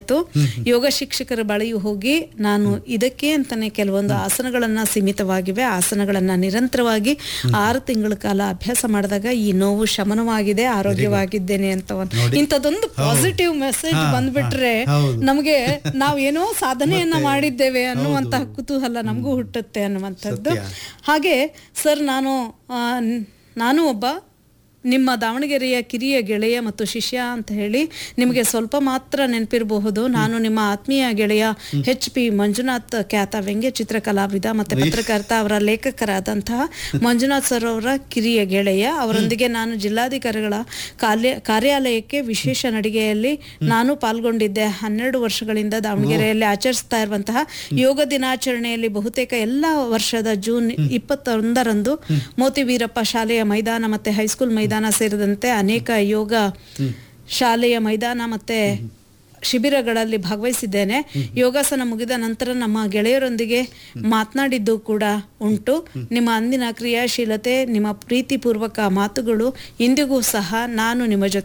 ಇತ್ತು ಯೋಗ ಶಿಕ್ಷಕರ ಬಳಿಯೂ ಹೋಗಿ ನಾನು ಇದಕ್ಕೆ ಅಂತಾನೆ ಕೆಲವೊಂದು ಆಸನಗಳನ್ನ ಸೀಮಿತವಾಗಿವೆ ಆಸನಗಳನ್ನ ನಿರಂತರವಾಗಿ ಆರು ತಿಂಗಳ ಕಾಲ ಅಭ್ಯಾಸ ಮಾಡಿದಾಗ ಈ ನೋವು ಶಮನವಾಗಿದೆ ಆರೋಗ್ಯವಾಗಿದ್ದೇನೆ ಅಂತ ಒಂದು ಇಂಥದ್ದೊಂದು ಪಾಸಿಟಿವ್ ಮೆಸೇಜ್ ಬಂದ್ಬಿಟ್ರೆ ಹೌದು. ನಮಗೆ ನಾವು ಏನೋ ಸಾಧನೆಯನ್ನ ಮಾಡಿದ್ದೇವೆ ಅನ್ನುವಂತಹ ಕುತೂಹಲ ನಮಗೂ ಹುಟ್ಟುತ್ತೆ ಅನ್ನುವಂಥದ್ದು ಸತ್ಯ. ಹಾಗೆ ಸರ್ ನಾನು ಆ, ನ್- ನಾನು ಒಬ್ಬ ನಿಮ್ಮ ದಾವಣಗೆರೆಯ ಕಿರಿಯ ಗೆಳೆಯ ಮತ್ತು ಶಿಷ್ಯ ಅಂತ ಹೇಳಿ ನಿಮಗೆ ಸ್ವಲ್ಪ ಮಾತ್ರ ನೆನಪಿರಬಹುದು ನಾನು ನಿಮ್ಮ ಆತ್ಮೀಯ ಗೆಳೆಯ ಎಚ್ ಪಿ ಮಂಜುನಾಥ್ ಖ್ಯಾತ ವ್ಯಂಗ್ಯ ಚಿತ್ರಕಲಾವಿದ ಮತ್ತೆ ಪತ್ರಕರ್ತ ಅವರ ಲೇಖಕರಾದಂತಹ ಮಂಜುನಾಥ್ ಸರ್ ಅವರ ಕಿರಿಯ ಗೆಳೆಯ ಅವರೊಂದಿಗೆ ನಾನು ಜಿಲ್ಲಾಧಿಕಾರಿಗಳ ಕಾರ್ಯ ಕಾರ್ಯಾಲಯಕ್ಕೆ ವಿಶೇಷ ನಡಿಗೆಯಲ್ಲಿ ನಾನು ಪಾಲ್ಗೊಂಡಿದ್ದೆ ಹನ್ನೆರಡು ವರ್ಷಗಳಿಂದ ದಾವಣಗೆರೆಯಲ್ಲಿ ಆಚರಿಸ್ತಾ ಇರುವಂತಹ ಯೋಗ ದಿನಾಚರಣೆಯಲ್ಲಿ ಬಹುತೇಕ ಎಲ್ಲ ವರ್ಷದ ಜೂನ್ ಇಪ್ಪತ್ತೊಂದರಂದು ಮೋತಿ ವೀರಪ್ಪ ಶಾಲೆಯ ಮೈದಾನ ಮತ್ತೆ ಹೈಸ್ಕೂಲ್ ಮೈದಾನ ಸೇರಿದಂತೆ ಅನೇಕ ಯೋಗ ಶಾಲೆಯ ಮೈದಾನ ಮತ್ತೆ ಶಿಬಿರಗಳಲ್ಲಿ ಭಾಗವಹಿಸಿದ್ದೇನೆ ಯೋಗಾಸನ ಮುಗಿದ ನಂತರ ನಮ್ಮ ಗೆಳೆಯರೊಂದಿಗೆ ಮಾತನಾಡಿದ್ದು ಕೂಡ ಉಂಟು ನಿಮ್ಮ ಅಂದಿನ ಕ್ರಿಯಾಶೀಲತೆ ನಿಮ್ಮ ಪ್ರೀತಿಪೂರ್ವಕ ಮಾತುಗಳು ಇಂದಿಗೂ ಸಹ ನಾನು ನಿಮ್ಮ ಜೊತೆ